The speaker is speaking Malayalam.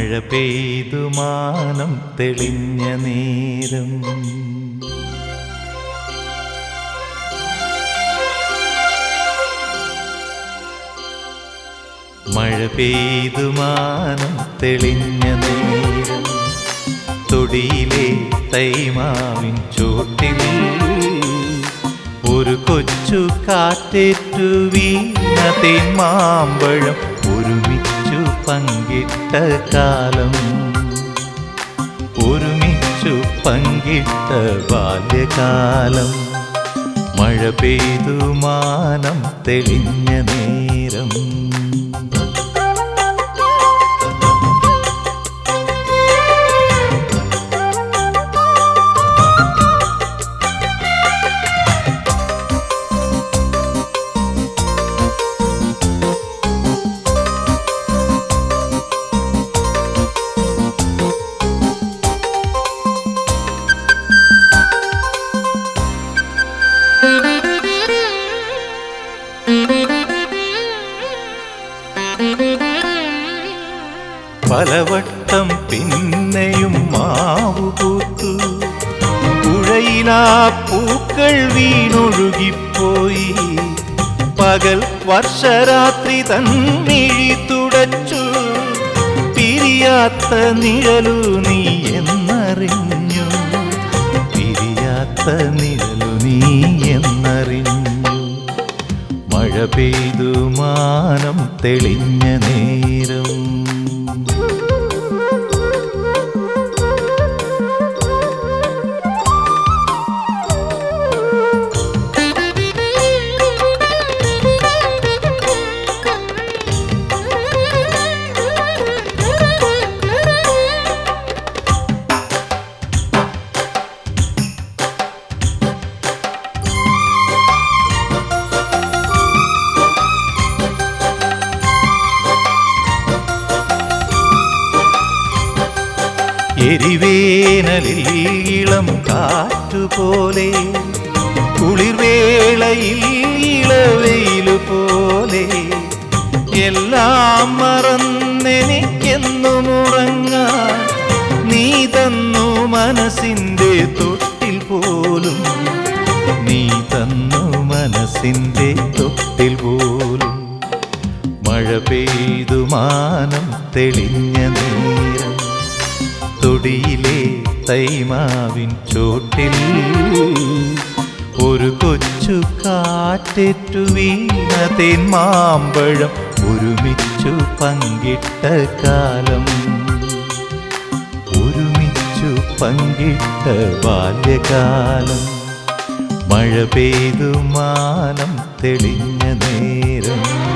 മഴ പെയ്തു മാനം തെളിഞ്ഞ നേരം മഴ പെയ്തു മാനം തെളിഞ്ഞ നേരം തൊടിയിലെ തൈമാവിൻ ചോട്ടിൽ ഒരു കൊച്ചു കാറ്റേറ്റു വീണ തേന്മാമ്പഴം ഒരുമിച്ചു പങ്കിട്ട കാലം ഒരുമിച്ചു പങ്കിട്ട ബാല്യകാലം മഴ പെയ്തു മാനം തെളിഞ്ഞ നേരം പലവട്ടം പിന്നെയും മാവു പൂത്തു പുഴയിലാ പൂക്കൾ വീണൊഴുകിപ്പോയി പകൽ വർഷരാത്രി തന്നിഴി തുടച്ചു പിരിയാത്ത നിഴലു നീ എന്നറിഞ്ഞു പിരിയാത്ത നിഴലു നീ എന്നറിഞ്ഞു മഴ പെയ്തു മാനം തെളിഞ്ഞ നേരം എരിവേനലിൽ ഇളം കാറ്റുപോലെ കുളിർവേളയിൽ ഇളവെയിലു പോലെ എല്ലാം മറന്നെനിക്കെന്നും ഉറങ്ങാൻ നീ തന്നു മനസ്സിൻ്റെ തൊട്ടിൽ പോലും നീ തന്നു മനസ്സിൻ്റെ തൊട്ടിൽ പോലും മഴ പെയ്തു മാനം തെളിഞ്ഞ നേരം തൊടിയിലെ തൈമാവിൻ ചോട്ടിൽ ഒരു കൊച്ചു കാറ്റേറ്റു വീണ തേന്മാമ്പഴം ഒരുമിച്ചു പങ്കിട്ട കാലം ഒരുമിച്ചു പങ്കിട്ട ബാല്യകാലം മഴ പെയ്തു മാനം തെളിഞ്ഞ നേരം